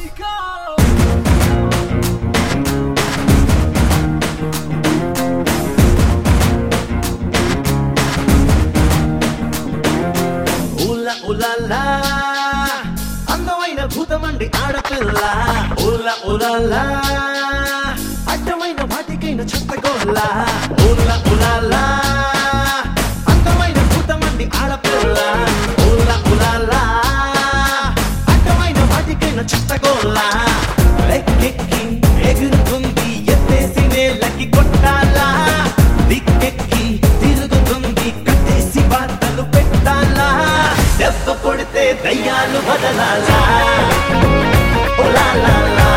ఉల ఉలలా అందమైన భూతమండి ఆడపిల్ల ఉల ఉలలా అడ్డమైన వాటికైన చెత్తగోళ్ళ ఉల ఉలలా అందమైన భూతమండి ఆడపిల్ల ఉల ఉలలా అడ్డమైన వాటికైన చెత్తగోళ్ళ లెక్కెక్కి ఎగురుతుంది ఎత్తేసి నేలకి కొట్టాలా దిక్కెక్కి తిరుగుతుంది కట్టేసి వార్తలు పెట్టాలా దెబ్బ కొడితే దయ్యాలు వదలాలా ఓ లా లా లా.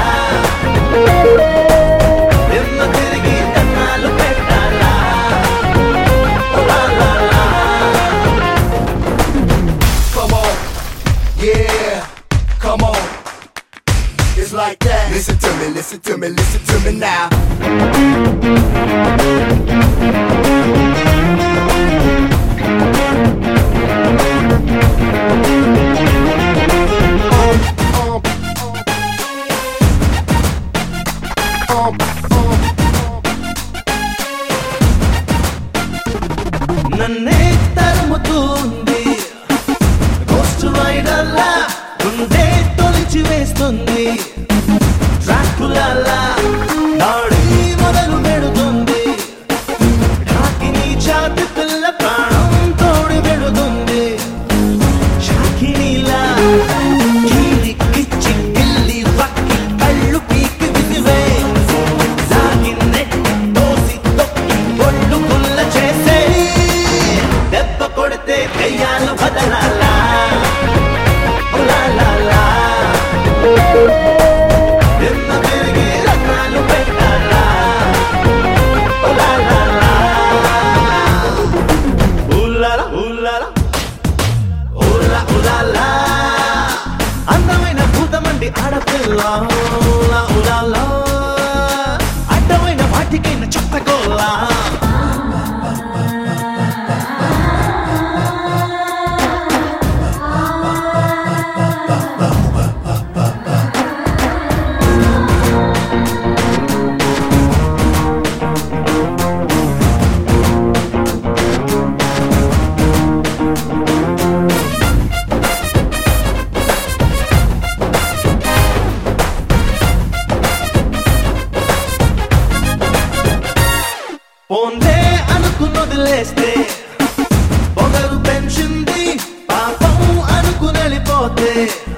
దిమ్మ తిరిగి దన్నాలు పెట్టాలా ఓ లా లా లా. Come on, yeah, come on. It's like that. Listen to me, listen to me, listen to me now. Um, um, um, నన్నే తరుముతుంది గోస్ట్ రైడర్లా గుండె తొలిచి వేస్తుంది ట్రాకులలా దాడి మొదలు పెడుతుంది ఢాకిని చాతి పిల్ల ప్రాణం తోడి పెడుతుంది షాకినీలా కీలికిచ్చి గిల్లి రక్కి కళ్ళు పీకి విసివే లాగి నెట్టి తోసి తొక్కి ఒళ్ళు గుల్ల చేసే దెబ్బ కొడితే దెయ్యాలు బదలాలా ఉలా లా లా. దిమ్మ తిరిగి రకాలు పెట్టాలా ఉలా లా లా. ఉల్లాల ఉల్లాల ఉల్లా ఉల్లాలా. అందమైన భూతమండి ఆడపిల్ల ఉల్లా ఉల్లాలా. అడ్డమైన వాటికైన చెత్తగోలా పోందే అనుకుని వదిలేస్తే పొగరు పెంచింది పాపం అనుకుని వెళ్ళిపోతే